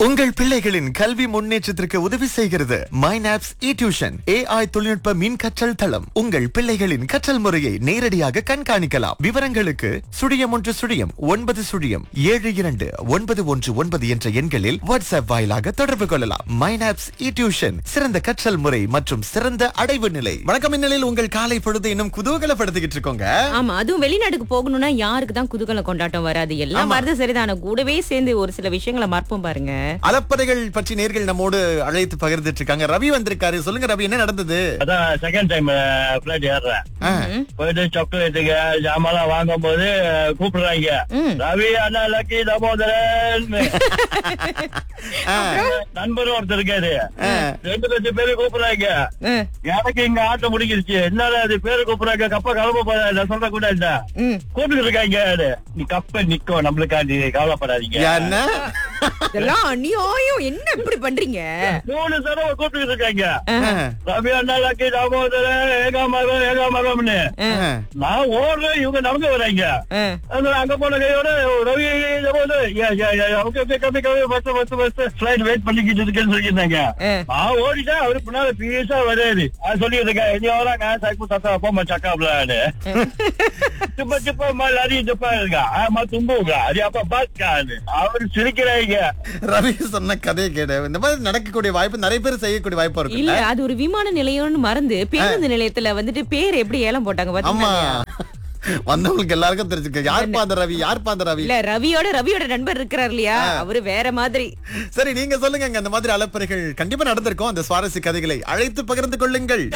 உங்கள் பிள்ளைகளின் கல்வி முன்னேற்றத்திற்கு உதவி செய்கிறது மைனாப்ஸ் இ டியூஷன் ஏஐ தொழில்நுட்ப மின் கற்றல் தளம் உங்கள் பிள்ளைகளின் கற்றல் முறையை நேரடியாக கண்காணிக்கலாம் விவரங்களுக்கு சுழியம் ஒன்று சுழியம் ஒன்பது சுழியம் ஏழு இரண்டு ஒன்பது ஒன்று ஒன்பது என்ற எண்களில் வாட்ஸ்அப் வாயிலாக தொடர்பு கொள்ளலாம் மைனாப்ஸ் இ டியூஷன் சிறந்த கற்றல் முறை மற்றும் சிறந்த அடைவு நிலை வணக்கம் இந்நிலையில் உங்கள் காலை பொழுது இன்னும் குதூகலப்படுத்திக்கிட்டு இருக்கோங்க ஆமா அதுவும் வெளிநாட்டுக்கு போகணும்னா யாருக்கு தான் குதூகல கொண்டாட்டம் வராது எல்லாம் வருது சரிதான கூடவே சேர்ந்து ஒரு சில விஷயங்களை மறப்போம் பாருங்க அலப்பறைகள் பற்றி நேர்கள் நம்மோடு அழைத்து பகிர்ந்துட்டு இருக்காங்க ரவி வந்திருக்காரு சொல்லுங்க ரவி என்ன நடந்தது அதான் செகண்ட் டைம் பிளைட் ஏறுறேன் ஆ. போயிட்டு சாக்லேட்டுக்கு ஜாமான் வாங்கும் போது கூப்பிடுறாங்க ம். ரவி அண்ணா லக்கி தாமோதரன் ஆ. நண்பரும் ஒருத்தர் இருக்காரு ஆ. ரெண்டு லட்சம் பேரு கூப்பிடுறாங்க ம், எனக்கு இங்க ஆட்டம் முடிஞ்சிருச்சு என்னால அது பேரு கூப்பிடுறாங்க கப்ப கிளம்ப போற நான் சொல்ற கூட இல்ல ம். கூப்பிட்டு இருக்காங்க நீ கப்ப நிக்கும் நம்மளுக்காண்டி கவலைப்படாதீங்க என்ன இதெல்லாம் அநியாயம் என்ன இப்படி பண்றீங்க மூணு தடவை கூப்பிட்டு இருக்காங்க ஆ. ரவி அண்ணா லக்கி தாமோதரன் ஏகா மரம் ஏகா மரம்னு ஆ. நான் ஓடுறேன் இவங்க நடந்து வராங்க ஆ, அதனால அங்க போன கையோட ரவி போது ஓகே ஓகே கம்மி கம்மி first first first flight wait பண்ணிக்கிட்டு இருக்கேன்னு சொல்லியிருந்தாங்க ஆ. நான் ஓடிட்டேன் அவரு பின்னால பீஸா வராரு அது சொல்லிட்டு இருக்கேன் இனி வராங்க சைக்கு தத்தா போமா சக்காப்லான்னு சும்மா சும்மா லரி சுப்பா இருக்கா ஆமா தும்புங்க அது அப்ப பாஸ்கான்னு அவரு சிரிக்கிறாங்க ரவி சொன்ன கதையை கேடு இந்த மாதிரி நடக்கக்கூடிய வாய்ப்பு நிறைய பேர் செய்யக்கூடிய வாய்ப்பு இல்ல இருக்கு அது ஒரு விமான நிலையம்னு மறந்து பேருந்து நிலையத்துல வந்துட்டு பேர் எப்படி ஏலம் போட்டாங்க ஆமா பாத்தீங்களா வந்தவங்களுக்கு எல்லாருக்கும் தெரிஞ்சுக்க யாருப்பா அந்த ரவி யாருப்பா அந்த ரவி இல்ல ரவியோட ரவியோட நண்பர் இருக்கிறார் இல்லையா அவரு வேற மாதிரி சரி நீங்க சொல்லுங்க அந்த மாதிரி அலப்பறைகள் கண்டிப்பா நடந்திருக்கும் அந்த சுவாரஸ்ய கதைகளை அழைத்து பகிர்ந்து கொள்ளுங்கள்